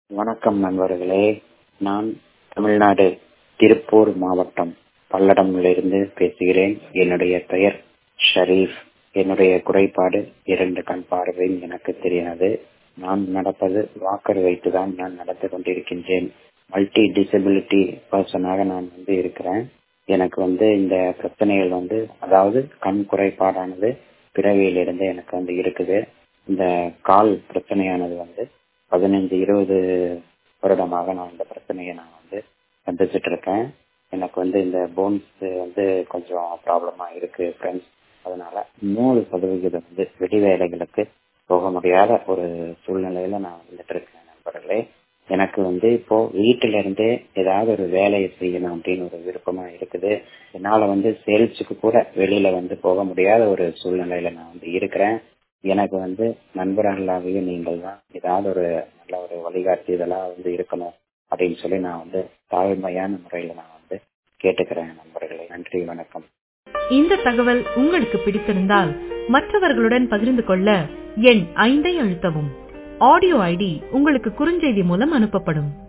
வணக்கம் நண்பர்களே நான் தமிழ்நாடு திருப்பூர் மாவட்டம் பல்லடமிலிருந்து பேசுகிறேன் என்னுடைய பெயர் ஷரீஃப் என்னுடைய குறைபாடு இரண்டு கண் பார்வை எனக்கு தெரியாது நான் நடப்பது வாக்கர் வைத்துதான் நான் நடந்து கொண்டிருக்கின்றேன் மல்டி டிசபிலிட்டி பர்சனாக நான் வந்து இருக்கிறேன் எனக்கு வந்து இந்த பிரச்சனைகள் வந்து அதாவது கண் குறைபாடானது பிறவியிலிருந்து எனக்கு வந்து இருக்குது இந்த கால் பிரச்சனையானது வந்து பதினைஞ்சு இருபது வருடமாக நான் இந்த பிரச்சனையை நான் வந்து சந்திச்சுட்டு இருக்கேன் எனக்கு வந்து இந்த போன்ஸ் வந்து கொஞ்சம் ப்ராப்ளமா இருக்கு ஃப்ரெண்ட்ஸ் அதனால நூறு சதவிகிதம் வந்து வெடி வேலைகளுக்கு போக முடியாத ஒரு சூழ்நிலையில நான் வந்துட்டு இருக்கேன் நண்பர்களே எனக்கு வந்து இப்போ வீட்டில இருந்தே ஏதாவது ஒரு வேலையை செய்யணும் அப்படின்னு ஒரு விருப்பமா இருக்குது என்னால வந்து சேல்ஸுக்கு கூட வெளியில வந்து போக முடியாத ஒரு சூழ்நிலையில நான் வந்து இருக்கிறேன் எனக்கு வந்து நண்பர்களாகவே நீங்கள் தான் ஏதாவது ஒரு நல்ல ஒரு வழிகாட்டி இதெல்லாம் வந்து இருக்கணும் அப்படின்னு சொல்லி நான் வந்து தாழ்மையான முறையில நான் வந்து கேட்டுக்கிறேன் நண்பர்களே நன்றி வணக்கம் இந்த தகவல் உங்களுக்கு பிடித்திருந்தால் மற்றவர்களுடன் பகிர்ந்து கொள்ள எண் ஐந்தை அழுத்தவும் ஆடியோ ஐடி உங்களுக்கு குறுஞ்செய்தி மூலம் அனுப்பப்படும்